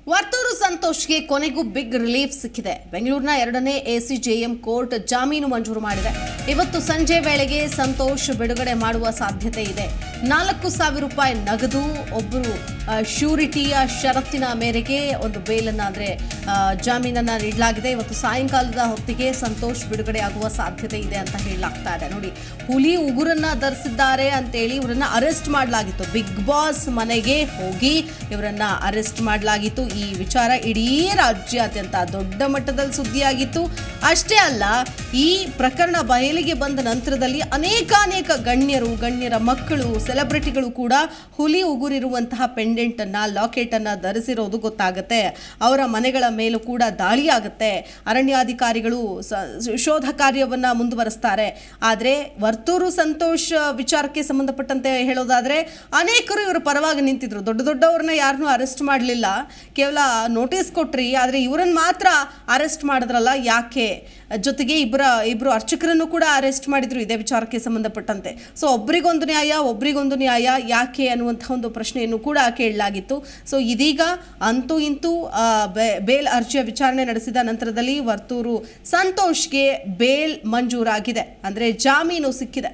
ವರ್ತೂರು ಸಂತೋಷ್ಗೆ ಕೊನೆಗೂ big relief ಸಿಕ್ಕಿದೆ ಬೆಂಗಳೂರಿನ ಎರಡನೇ ಎಸಿಜೆಎಂ ಕೋರ್ಟ್ ಜಾಮೀನು ಮಂಜೂರು ಮಾಡಿದೆ ಇವತ್ತು ಸಂಜೆ ವೇಳೆಗೆ ಸಂತೋಷ್ ಬಿಡುಗಡೆ ಮಾಡುವ ಸಾಧ್ಯತೆ ಇದೆ ನಾಲ್ಕು ಸಾವಿರ ರೂಪಾಯಿ ನಗದು ಒಬ್ಬರು ಶ್ಯೂರಿಟಿಯ ಷರತ್ತಿನ ಮೇರೆಗೆ ಒಂದು ಬೇಲನ್ನ ಅಂದ್ರೆ ಆ, ಜಾಮೀನನ್ನ ನೀಡಲಾಗಿದೆ ಇವತ್ತು ಸಾಯಂಕಾಲದ ಹೊತ್ತಿಗೆ ಸಂತೋಷ್ ಬಿಡುಗಡೆ ಆಗುವ ಸಾಧ್ಯತೆ ಇದೆ ಅಂತ ಹೇಳಲಾಗ್ತಾ ಇದೆ ನೋಡಿ ಹುಲಿ ಉಗುರನ್ನ ಧರಿಸಿದ್ದಾರೆ ಅಂತೇಳಿ ಇವರನ್ನ ಅರೆಸ್ಟ್ ಮಾಡಲಾಗಿತ್ತು ಬಿಗ್ ಬಾಸ್ ಮನೆಗೆ ಹೋಗಿ ಇವರನ್ನ ಅರೆಸ್ಟ್ ಮಾಡಲಾಗಿತ್ತು ಈ ವಿಚಾರ ಇಡೀ ರಾಜ್ಯಾದ್ಯಂತ ದೊಡ್ಡ ಮಟ್ಟದಲ್ಲಿ ಸುದ್ದಿಯಾಗಿತ್ತು ಅಷ್ಟೇ ಅಲ್ಲ ಈ ಪ್ರಕರಣ ಬಯಲಿಗೆ ಬಂದ ನಂತರದಲ್ಲಿ ಅನೇಕಾನೇಕ ಗಣ್ಯರು ಗಣ್ಯರ ಮಕ್ಕಳು ಸೆಲೆಬ್ರಿಟಿಗಳು ಕೂಡ ಹುಲಿ ಉಗುರಿರುವಂತಹ ಪೆಂಡೆಂಟ್ ಅನ್ನ ಲಾಕೆಟ್ ಅನ್ನ ಧರಿಸಿರೋದು ಗೊತ್ತಾಗುತ್ತೆ ಅವರ ಮನೆಗಳ ಮೇಲೂ ಕೂಡ ದಾಳಿ ಆಗುತ್ತೆ ಅರಣ್ಯಾಧಿಕಾರಿಗಳು ಸ- ಶೋಧ ಕಾರ್ಯವನ್ನ ಮುಂದುವರಿಸ್ತಾರೆ ಆದರೆ ವರ್ತೂರು ಸಂತೋಷ್ ವಿಚಾರಕ್ಕೆ ಸಂಬಂಧಪಟ್ಟಂತೆ ಹೇಳೋದಾದ್ರೆ ಅನೇಕರು ಇವರ ಪರವಾಗಿ ನಿಂತಿದ್ರು ದೊಡ್ಡ ದೊಡ್ಡವ್ರನ್ನ ಯಾರನ್ನೂ ಅರೆಸ್ಟ್ ಮಾಡಲಿಲ್ಲ ಕೇವಲ ನೋಟಿಸ್ ಕೊಟ್ರಿ ಆದರೆ ಇವರನ್ನ ಮಾತ್ರ ಅರೆಸ್ಟ್ ಮಾಡಿದ್ರಲ್ಲ ಯಾಕೆ ಜೊತೆಗೆ ಇಬ್ಬರ ಇಬ್ಬರು ಅರ್ಚಕರನ್ನು ಕೂಡ ಅರೆಸ್ಟ್ ಮಾಡಿದ್ರು ಇದೇ ವಿಚಾರಕ್ಕೆ ಸಂಬಂಧಪಟ್ಟಂತೆ ಸೊ ಒಬ್ರಿಗೊಂದು ನ್ಯಾಯ ಒಬ್ರಿಗೊಂದು ನ್ಯಾಯ ಯಾಕೆ ಅನ್ನುವಂಥ ಒಂದು ಪ್ರಶ್ನೆಯನ್ನು ಕೂಡ ಕೇಳಲಾಗಿತ್ತು ಸೊ ಇದೀಗ ಅಂತೂ ಇಂತೂ ಆ, ಬೆ- ಬೇಲ್ ಅರ್ಜಿಯ ವಿಚಾರಣೆ ನಡೆಸಿದ ನಂತರದಲ್ಲಿ ವರ್ತೂರು ಸಂತೋಷ್ಗೆ ಬೇಲ್ ಮಂಜೂರಾಗಿದೆ ಅಂದರೆ ಜಾಮೀನು ಸಿಕ್ಕಿದೆ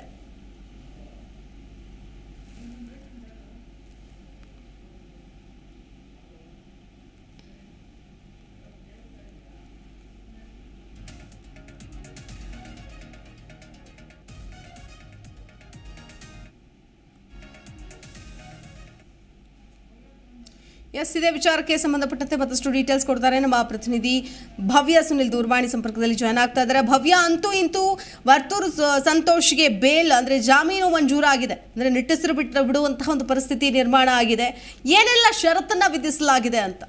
ಎಸ್ ಇದೇ ವಿಚಾರಕ್ಕೆ ಸಂಬಂಧಪಟ್ಟಂತೆ ಮತ್ತಷ್ಟು ಡೀಟೇಲ್ಸ್ ಕೊಡ್ತಾರೆ ನಮ್ಮ ಪ್ರತಿನಿಧಿ ಭವ್ಯ ಸುನಿಲ್ ದೂರವಾಣಿ ಸಂಪರ್ಕದಲ್ಲಿ ಜಾಯ್ನ್ ಆಗ್ತಾ ಇದ್ದಾರೆ ಭವ್ಯ ಅಂತೂ ಇಂತೂ ವರ್ತೂರು ಸ- ಸಂತೋಷ್ಗೆ ಬೇಲ್ ಅಂದ್ರೆ ಜಾಮೀನು ಮಂಜೂರಾಗಿದೆ ಅಂದ್ರೆ ನಿಟ್ಟುಸಿರು ಬಿಟ್ಟು ಬಿಡುವಂತಹ ಒಂದು ಪರಿಸ್ಥಿತಿ ನಿರ್ಮಾಣ ಆಗಿದೆ ಏನೆಲ್ಲ ಷರತ್ತನ್ನ ವಿಧಿಸಲಾಗಿದೆ ಅಂತ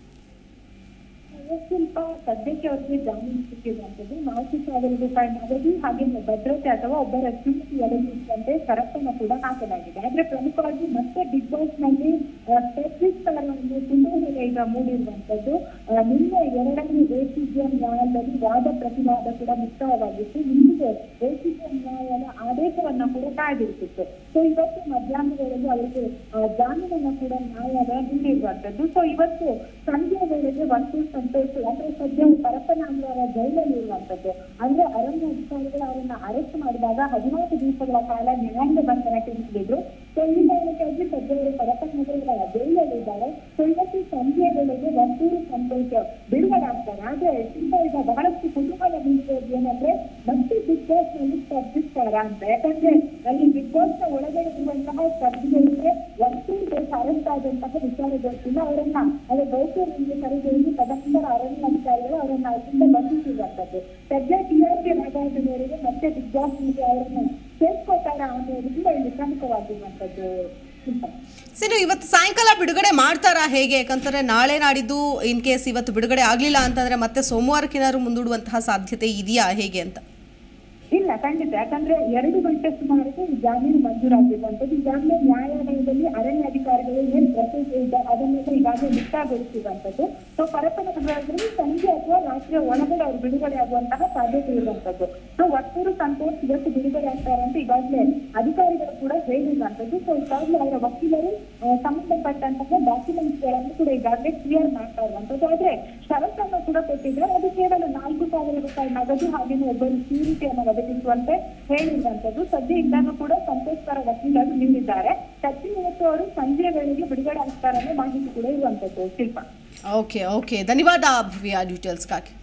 ಸ್ವಲ್ಪ ಸದ್ಯಕ್ಕೆ ಅವರಿಗೆ ಜಾಮೀನು ಸಿಕ್ಕಿರುವಂತದ್ದು ನಾಲ್ಕು ಸಾವಿರ ರೂಪಾಯಿ ನಗದು ಹಾಗೆ ಭದ್ರತೆ ಅಥವಾ ಒಬ್ಬರ ಚುಮುಕಿ ಒಳಗಿರುವಂತೆ ಷರತ್ತನ್ನು ಕೂಡ ಹಾಕಲಾಗಿದೆ ಆದ್ರೆ ಪ್ರಮುಖವಾಗಿ ಮತ್ತೆ ಬಿಗ್ ಬಾಸ್ ನಲ್ಲಿ ಸ್ಪೆಸಿಫಿಕ್ ಒಂದು ಕುತೂಹಲ ಈಗ ಮೂಡಿರುವಂತದ್ದು ಆ, ನಿನ್ನೆ ಎರಡನೇ ಎಸಿಜಿಎಂ ನ್ಯಾಯಾಲಯದಲ್ಲಿ ವಾದ ಪ್ರತಿವಾದ ಕೂಡ ಮುಕ್ತಾಯವಾಗಿತ್ತು ಇಂದಿಗೆ ಎಸಿಜಿಎಂ ನ್ಯಾಯಾಲಯ ಆದೇಶವನ್ನ ಕೂಡ ಕಾಯ್ದಿರಿಸಿತ್ತು ಸೊ ಇವತ್ತು ಮಧ್ಯಾಹ್ನ ವೇಳೆಗೆ ಅವರಿಗೆ ಆ, ಜಾಮೀನನ್ನ ಕೂಡ ನ್ಯಾಯಾಲಯ ನೀಡಿರುವಂತದ್ದು ಸೊ ಇವತ್ತು ಸಂಜೆ ವೇಳೆಗೆ ವರ್ತೂರ್ ಸಂತೋಷ್ ಅಂದ್ರೆ ಸದ್ಯ ಪರಪ್ಪನಾಂಗ್ಲರ ಜೈಲಲ್ಲಿ ಇರುವಂತದ್ದು ಅಂದ್ರೆ ಅರಣ್ಯ ಅಧಿಕಾರಿಗಳು ಅವರನ್ನ ಅರೆಸ್ಟ್ ಮಾಡಿದಾಗ ಹದಿನಾಲ್ಕು ದಿವಸಗಳ ಕಾಲ ನ್ಯಾಯಾಂಗ ಬಂಧನಕ್ಕೆ ನೀಡಿದ್ರು ಸೊ ಈ ಕಾರಣಕ್ಕಾಗಿ ಸದ್ಯ ಅವರು ಪರಪ್ಪನಗರ ಜೈಲಲ್ಲಿ ಇದ್ದಾರೆ ಸೊ ಇವತ್ತು ಸಂಜೆ ವೇಳೆಗೆ ವರ್ತೂರು ಸಂತೋಷ್ ಬಿಡುಗಡೆ ಆಗ್ತಾರೆ ಆದ್ರೆ ತುಂಬಾ ಈಗ ಬಹಳಷ್ಟು ಕುತೂಹಲ ನೀಡಿರೋದು ಏನಂದ್ರೆ ಮತ್ತೆ ಬಿಗ್ ಬಾಸ್ ನಲ್ಲಿ ಸ್ಪರ್ಧಿಸ್ತಾರ ಅಂತ ಯಾಕಂದ್ರೆ ಅಲ್ಲಿ ಬಿಗ್ ಬಾಸ್ ನ ಒಳಗಡೆ ಇರುವಂತಹ ಸ್ಪರ್ಧಿಗಳಿಗೆ ವರ್ತೂರಿಗೆ ಅರೆಸ್ಟ್ ಆದಂತಹ ವಿಚಾರ ಗೊತ್ತಿಲ್ಲ ಅವರನ್ನ ಅದೇ ಗೌತಮಿಗೆ ಕರೆದೊಯ್ದು ತದನಂತರ ಅರಣ್ಯ ಅಧಿಕಾರಿಗಳು ಅವರನ್ನ ಅಲ್ಲಿಂದ ಬಂಧಿಸಿರುವಂತದ್ದು ಸದ್ಯ ಟಿಆರ್ಪಿ ಆಧಾರದ ಮೇರೆಗೆ ಮತ್ತೆ ಬಿಗ್ ಬಾಸ್ ಗೆ ಅವರನ್ನ ಸೇರ್ಕೋತಾರ ಅನ್ನೋದು ಕೂಡ ಇಲ್ಲಿ ಪ್ರಮುಖವಾಗಿರುವಂತದ್ದು ಶಿಲ್ಪ. ಸಿನು ಇವತ್ತು ಸಾಯಂಕಾಲ ಬಿಡುಗಡೆ ಮಾಡ್ತಾರಾ ಹೇಗೆ ಯಾಕಂತಾರೆ ನಾಳೆ ನಾಡಿದ್ದು ಇನ್ ಕೇಸ್ ಇವತ್ತು ಬಿಡುಗಡೆ ಆಗಲಿಲ್ಲ ಅಂತಂದ್ರೆ ಮತ್ತೆ ಸೋಮವಾರಕ್ಕೇನಾದ್ರು ಮುಂದೂಡುವಂತಹ ಸಾಧ್ಯತೆ ಇದೆಯಾ ಹೇಗೆ ಅಂತ ಇಲ್ಲ ಖಂಡಿತ ಯಾಕಂದ್ರೆ ಎರಡು ಗಂಟೆ ಸುಮಾರಿಗೆ ಈ ಜಾಮೀನು ಮಂಜೂರಾಗಿರುವಂತದ್ದು ಈಗಾಗಲೇ ನ್ಯಾಯಾಲಯದಲ್ಲಿ ಅರಣ್ಯ ಅಧಿಕಾರಿಗಳು ಏನ್ ಪ್ರೊಸೆಸ್ ಇದೆ ಅದನ್ನೆಲ್ಲ ಈಗಾಗಲೇ ಮುಕ್ತಾಯಗೊಳಿಸಿರುವಂತದ್ದು ಸೊ ಪರಪ್ಪನಗರದಲ್ಲಿ ಸಂಜೆ ಅಥವಾ ರಾತ್ರಿಯ ಒಳಗಡೆ ಅವರು ಬಿಡುಗಡೆ ಆಗುವಂತಹ ಸಾಧ್ಯತೆ ಇರುವಂತದ್ದು ಸೊ ವರ್ತೂರು ಸಂತೋಷ್ ಇವತ್ತು ಬಿಡುಗಡೆ ಆಗ್ತಾರೆ ಅಂತ ಈಗಾಗಲೇ ಅಧಿಕಾರಿಗಳು ಕೂಡ ಹೇಳಿರುವಂತದ್ದು ಸೊ ಈಗಾಗಲೇ ಅವರ ವಕೀಲರು ಆ, ಸಂಬಂಧಪಟ್ಟಂತಹ ಡಾಕ್ಯುಮೆಂಟ್ಸ್ ಗಳನ್ನು ಕೂಡ ಈಗಾಗಲೇ ಕ್ಲಿಯರ್ ಮಾಡ್ತಾ ಇರುವಂತದ್ದು ಆದ್ರೆ ಷರತ್ತನ್ನು ಕೂಡ ಕೊಟ್ಟಿದ್ದಾರೆ ಅದು ಕೇವಲ ನಾಲ್ಕು ಸಾವಿರ ರೂಪಾಯಿ ನಗದು ಹಾಗೇನೆ ಒಬ್ಬರು ಸೀರಿಟಿಯನ್ನು ಒದಗಿಸುವಂತೆ ಹೇಳಿರುವಂತದ್ದು ಸದ್ಯ ಇದನ್ನು ಕೂಡ ಸಂತೋಷ್ ಪರ ವಕೀಲರು ನೀಡಿದ್ದಾರೆ ಸಚಿನ್ ಇವತ್ತು ಅವರು ಸಂಜೆ ವೇಳೆಗೆ ಬಿಡುಗಡೆ ಆಗ್ತಾರೆ ಅನ್ನೋ ಮಾಹಿತಿ ಕೂಡ ಇರುವಂತದ್ದು ಶಿಲ್ಪ ಓಕೆ ಓಕೆ ಧನ್ಯವಾದ ಭವ್ಯ ಡೀಟೇಲ್ಸ್ಗಾಗಿ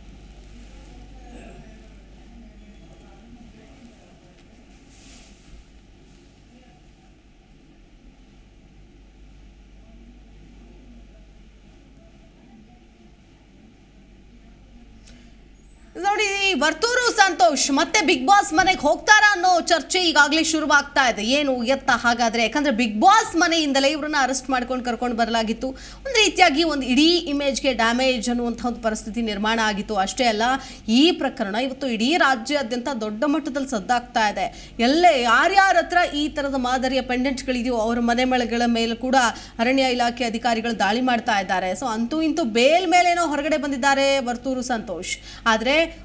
ನೋಡಿ ಈ ವರ್ತೂರು ಸಂತೋಷ್ ಮತ್ತೆ ಬಿಗ್ ಬಾಸ್ ಮನೆಗೆ ಹೋಗ್ತಾರಾ ಅನ್ನೋ ಚರ್ಚೆ ಈಗಾಗಲೇ ಶುರುವಾಗ್ತಾ ಇದೆ ಏನು ಎತ್ತ ಹಾಗಾದ್ರೆ ಯಾಕಂದ್ರೆ ಬಿಗ್ ಬಾಸ್ ಮನೆಯಿಂದಲೇ ಇವ್ರನ್ನ ಅರೆಸ್ಟ್ ಮಾಡ್ಕೊಂಡು ಕರ್ಕೊಂಡು ಬರಲಾಗಿತ್ತು ಒಂದು ರೀತಿಯಾಗಿ ಒಂದು ಇಡೀ ಇಮೇಜ್ಗೆ ಡ್ಯಾಮೇಜ್ ಅನ್ನುವಂಥ ಒಂದು ಪರಿಸ್ಥಿತಿ ನಿರ್ಮಾಣ ಆಗಿತ್ತು ಅಷ್ಟೇ ಅಲ್ಲ ಈ ಪ್ರಕರಣ ಇವತ್ತು ಇಡೀ ರಾಜ್ಯಾದ್ಯಂತ ದೊಡ್ಡ ಮಟ್ಟದಲ್ಲಿ ಸದ್ದಾಗ್ತಾ ಇದೆ ಎಲ್ಲೇ ಯಾರ್ಯಾರ ಹತ್ರ ಈ ಥರದ ಮಾದರಿಯ ಪೆಂಡೆಂಟ್ಗಳಿದೆಯೋ ಅವರ ಮನೆ ಮಳೆಗಳ ಮೇಲೆ ಕೂಡ ಅರಣ್ಯ ಇಲಾಖೆ ಅಧಿಕಾರಿಗಳು ದಾಳಿ ಮಾಡ್ತಾ ಇದ್ದಾರೆ ಸೊ ಅಂತೂ ಇಂತೂ ಬೇಲ್ ಮೇಲೇನೋ ಹೊರಗಡೆ ಬಂದಿದ್ದಾರೆ ವರ್ತೂರು ಸಂತೋಷ್ ಆದರೆ ವರ್ತೂರು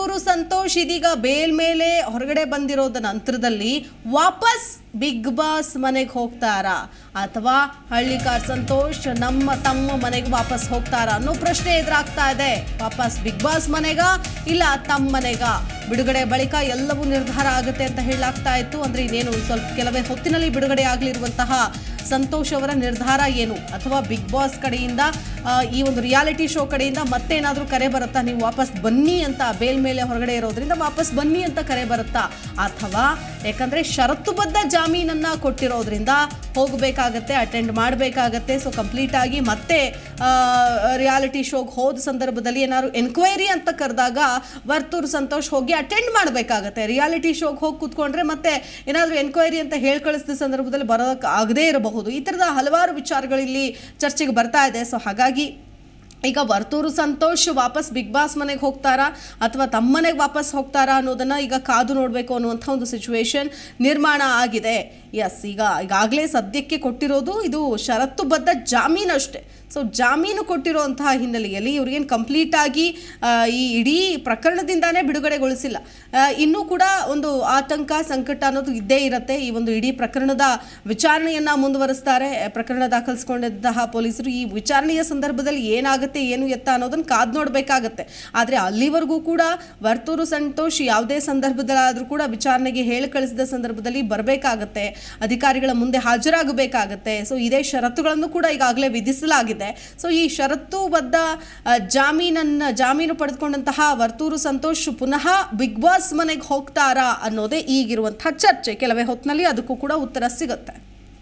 ವರ್ತೂರು ಸಂತೋಷ್ ಇದೀಗ ಬೇಲ್ ಮೇಲೆ ಹೊರಗಡೆ ಬಂದಿರೋದ ನಂತರದಲ್ಲಿ ವಾಪಸ್ ಬಿಗ್ ಬಾಸ್ ಮನೆಗೆ ಹೋಗ್ತಾರಾ ಅಥವಾ ಹಳ್ಳಿಕಾರ್ ಸಂತೋಷ್ ನಮ್ಮ ತಮ್ಮ ಮನೆಗೆ ವಾಪಸ್ ಹೋಗ್ತಾರಾ ಅನ್ನೋ ಪ್ರಶ್ನೆ ಎದುರಾಗ್ತಾ ಇದೆ ವಾಪಸ್ ಬಿಗ್ ಬಾಸ್ ಮನೆಗ ಇಲ್ಲ ತಮ್ಮ ಮನೆಗ ಬಿಡುಗಡೆ ಬಳಿಕ ಎಲ್ಲವೂ ನಿರ್ಧಾರ ಆಗುತ್ತೆ ಅಂತ ಹೇಳಲಾಗ್ತಾ ಇತ್ತು ಅಂದ್ರೆ ಇನ್ನೇನು ಸ್ವಲ್ಪ ಕೆಲವೇ ಹೊತ್ತಿನಲ್ಲಿ ಬಿಡುಗಡೆ ಆಗಲಿರುವಂತಹ ಸಂತೋಷ್ ಅವರ ನಿರ್ಧಾರ ಏನು ಅಥವಾ ಬಿಗ್ ಬಾಸ್ ಕಡೆಯಿಂದ ಆ, ಈ ಒಂದು ರಿಯಾಲಿಟಿ ಶೋ ಕಡೆಯಿಂದ ಮತ್ತೆ ಏನಾದರೂ ಕರೆ ಬರುತ್ತಾ ನೀವು ವಾಪಸ್ ಬನ್ನಿ ಅಂತ ಬೇಲ್ ಮೇಲೆ ಹೊರಗಡೆ ಇರೋದ್ರಿಂದ ವಾಪಸ್ ಬನ್ನಿ ಅಂತ ಕರೆ ಬರುತ್ತಾ ಅಥವಾ ಯಾಕಂದ್ರೆ ಷರತ್ತುಬದ್ಧ ಜಾಮೀನನ್ನ ಕೊಟ್ಟಿರೋದ್ರಿಂದ ಹೋಗಬೇಕಾಗತ್ತೆ ಅಟೆಂಡ್ ಮಾಡಬೇಕಾಗತ್ತೆ ಸೊ ಕಂಪ್ಲೀಟ್ ಆಗಿ ಮತ್ತೆ ರಿಯಾಲಿಟಿ ಶೋಗೆ ಹೋದ ಸಂದರ್ಭದಲ್ಲಿ ಏನಾದ್ರು ಎನ್ಕ್ವೈರಿ ಅಂತ ಕರೆದಾಗ ವರ್ತೂರು ಸಂತೋಷ್ ಹೋಗಿ ಅಟೆಂಡ್ ಮಾಡಬೇಕಾಗತ್ತೆ ರಿಯಾಲಿಟಿ ಶೋಗೆ ಹೋಗಿ ಕೂತ್ಕೊಂಡ್ರೆ ಮತ್ತೆ ಏನಾದರೂ ಎನ್ಕ್ವೈರಿ ಅಂತ ಹೇಳಿ ಕಳಿಸಿದ ಸಂದರ್ಭದಲ್ಲಿ ಬರೋದಕ್ಕೆ ಆಗದೇ ಇರಬಹುದು ಈ ಥರದ ಹಲವಾರು ವಿಚಾರಗಳಿಲ್ಲಿ ಚರ್ಚೆಗೆ ಬರ್ತಾ ಇದೆ ಸೊ ಹಾಗಾಗಿ ಈಗ ವರ್ತೂರು ಸಂತೋಷ್ ವಾಪಸ್ ಬಿಗ್ ಬಾಸ್ ಮನೆಗೆ ಹೋಗ್ತಾರಾ ಅಥವಾ ತಮ್ಮ ಮನೆಗೆ ವಾಪಸ್ ಹೋಗ್ತಾರಾ ಅನ್ನೋದನ್ನ ಈಗ ಕಾದು ನೋಡಬೇಕು ಅನ್ನುವಂಥ ಒಂದು ಸಿಚುವೇಶನ್ ನಿರ್ಮಾಣ ಆಗಿದೆ ಎಸ್ ಈಗ ಈಗಾಗಲೇ ಸದ್ಯಕ್ಕೆ ಕೊಟ್ಟಿರೋದು ಇದು ಷರತ್ತುಬದ್ಧ ಜಾಮೀನು ಅಷ್ಟೇ ಸೊ ಜಾಮೀನು ಕೊಟ್ಟಿರುವಂತಹ ಹಿನ್ನೆಲೆಯಲ್ಲಿ ಇವ್ರಿಗೇನು ಕಂಪ್ಲೀಟ್ ಆಗಿ ಆ, ಈ ಇಡೀ ಪ್ರಕರಣದಿಂದಾನೇ ಬಿಡುಗಡೆಗೊಳಿಸಿಲ್ಲ ಆ, ಇನ್ನೂ ಕೂಡ ಒಂದು ಆತಂಕ ಸಂಕಟ ಅನ್ನೋದು ಇದ್ದೇ ಇರುತ್ತೆ ಈ ಒಂದು ಇಡೀ ಪ್ರಕರಣದ ವಿಚಾರಣೆಯನ್ನ ಮುಂದುವರಿಸ್ತಾರೆ ಪ್ರಕರಣ ದಾಖಲಿಸಿಕೊಂಡಿದ್ದಂತಹ ಪೊಲೀಸರು ಈ ವಿಚಾರಣೆಯ ಸಂದರ್ಭದಲ್ಲಿ ಏನಾಗುತ್ತೆ ಏನು ಎತ್ತ ಅನ್ನೋದನ್ನ ಕಾದ್ ನೋಡಬೇಕಾಗತ್ತೆ ಆದರೆ ಅಲ್ಲಿವರೆಗೂ ಕೂಡ ವರ್ತೂರು ಸಂತೋಷ್ ಯಾವುದೇ ಸಂದರ್ಭದಲ್ಲಾದರೂ ಕೂಡ ವಿಚಾರಣೆಗೆ ಹೇಳಿ ಕಳಿಸಿದ ಸಂದರ್ಭದಲ್ಲಿ ಬರಬೇಕಾಗತ್ತೆ ಅಧಿಕಾರಿಗಳ ಮುಂದೆ ಹಾಜರಾಗಬೇಕಾಗತ್ತೆ ಸೊ ಇದೇ ಷರತ್ತುಗಳನ್ನು ಕೂಡ ಈಗಾಗಲೇ ವಿಧಿಸಲಾಗಿದೆ ಸೊ ಈ ಷರತ್ತುಬದ್ಧ ಆ, ಜಾಮೀನನ್ನ ಜಾಮೀನು ಪಡೆದುಕೊಂಡಂತಹ ವರ್ತೂರು ಸಂತೋಷ್ ಪುನಃ ಬಿಗ್ ಬಾಸ್ ಮನೆಗೆ ಹೋಗ್ತಾರಾ ಅನ್ನೋದೇ ಈಗಿರುವಂತಹ ಚರ್ಚೆ ಕೆಲವೇ ಹೊತ್ತಿನಲ್ಲಿ ಅದಕ್ಕೂ ಕೂಡ ಉತ್ತರ ಸಿಗುತ್ತೆ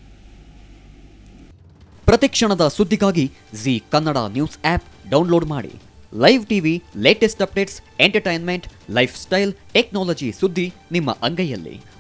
ಪ್ರತಿಕ್ಷಣದ ಸುದ್ದಿಗಾಗಿ Zee Kannada news app download ಮಾಡಿ live TV latest updates entertainment lifestyle technology ಸುದ್ದಿ ನಿಮ್ಮ ಅಂಗೈಯಲ್ಲಿ